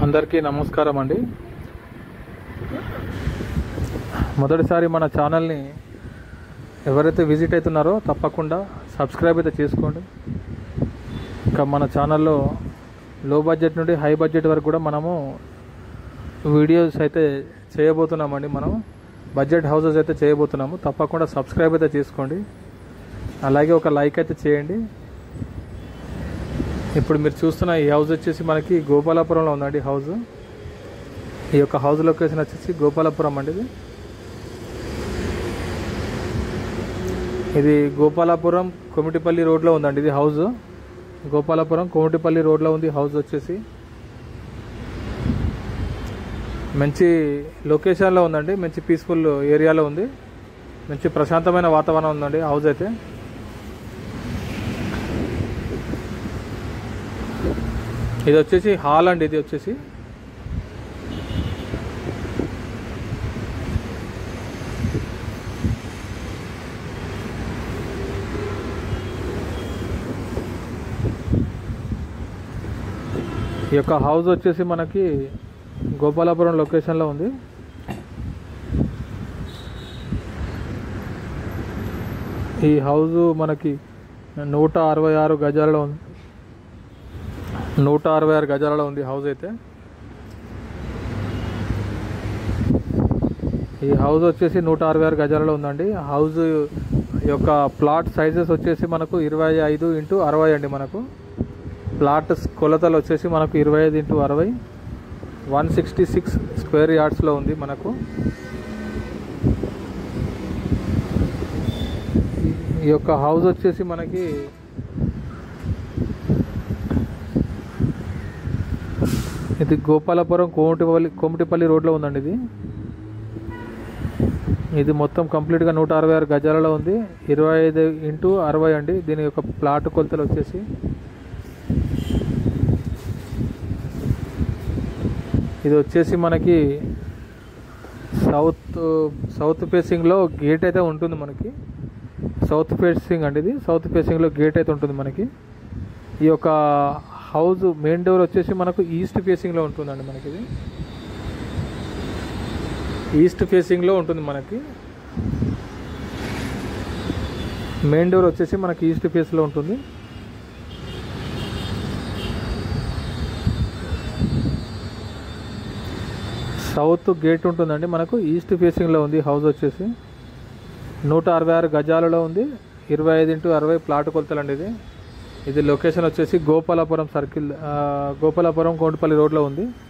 అందరికీ నమస్కారం అండి మొదటిసారి మన ఛానల్ని ఎవరైతే విజిట్ అవుతున్నారో తప్పకుండా సబ్స్క్రైబ్ అయితే చేసుకోండి ఇంకా మన ఛానల్లో లో బడ్జెట్ నుండి హై బడ్జెట్ వరకు కూడా మనము వీడియోస్ అయితే చేయబోతున్నామండి మనం బడ్జెట్ హౌసెస్ అయితే చేయబోతున్నాము తప్పకుండా సబ్స్క్రైబ్ అయితే చేసుకోండి అలాగే ఒక లైక్ అయితే చేయండి ఇప్పుడు మీరు చూస్తున్న ఈ హౌస్ వచ్చేసి మనకి గోపాలపురంలో ఉందండి హౌస్ ఈ యొక్క హౌస్ లొకేషన్ వచ్చేసి గోపాలపురం అండి ఇది ఇది గోపాలపురం కొమిటిపల్లి రోడ్లో ఉందండి ఇది హౌస్ గోపాలపురం కొమిటిపల్లి రోడ్లో ఉంది హౌస్ వచ్చేసి మంచి లొకేషన్లో ఉందండి మంచి పీస్ఫుల్ ఏరియాలో ఉంది మంచి ప్రశాంతమైన వాతావరణం ఉందండి హౌస్ అయితే ఇది వచ్చేసి హాల్ అండి ఇది వచ్చేసి ఈ యొక్క హౌస్ వచ్చేసి మనకి గోపాలపురం లొకేషన్లో ఉంది ఈ హౌస్ మనకి నూట అరవై ఆరు గజాలలో ఉంది నూట అరవై ఆరు గజాలలో ఉంది హౌస్ అయితే ఈ హౌస్ వచ్చేసి నూట అరవై ఆరు గజాలలో ఉందండి హౌస్ యొక్క ప్లాట్ సైజెస్ వచ్చేసి మనకు ఇరవై ఐదు ఇంటూ అరవై అండి మనకు ప్లాట్ కొలతలు వచ్చేసి మనకు ఇరవై ఐదు ఇంటూ అరవై వన్ సిక్స్టీ సిక్స్ స్క్వేర్ యార్డ్స్లో ఉంది మనకు ఈ యొక్క హౌస్ వచ్చేసి మనకి ఇది గోపాలపురం కోమటిపల్లి కోమటిపల్లి రోడ్లో ఉందండి ఇది ఇది మొత్తం కంప్లీట్గా నూట అరవై ఆరు గజాలలో ఉంది ఇరవై ఐదు ఇంటూ అరవై అండి దీని యొక్క ప్లాట్ కొలతలు వచ్చేసి ఇది వచ్చేసి మనకి సౌత్ సౌత్ ఫేసింగ్లో గేట్ అయితే ఉంటుంది మనకి సౌత్ ఫేసింగ్ అండి ఇది సౌత్ ఫేసింగ్లో గేట్ అయితే ఉంటుంది మనకి ఈ యొక్క హౌస్ మెయిన్ డోర్ వచ్చేసి మనకు ఈస్ట్ ఫేసింగ్లో ఉంటుందండి మనకి ఇది ఈస్ట్ ఫేసింగ్లో ఉంటుంది మనకి మెయిన్ డోర్ వచ్చేసి మనకి ఈస్ట్ ఫేస్లో ఉంటుంది సౌత్ గేట్ ఉంటుందండి మనకు ఈస్ట్ ఫేసింగ్లో ఉంది హౌస్ వచ్చేసి నూట అరవై ఆరు గజాలలో ఉంది ఇరవై ఐదు ఇంటూ అరవై ప్లాట్ కొలతలండి ఇది ఇది లొకేషన్ వచ్చేసి గోపాలపురం సర్కిల్ ఆ, గోపాలపురం కోంటపల్లి రోడ్లో ఉంది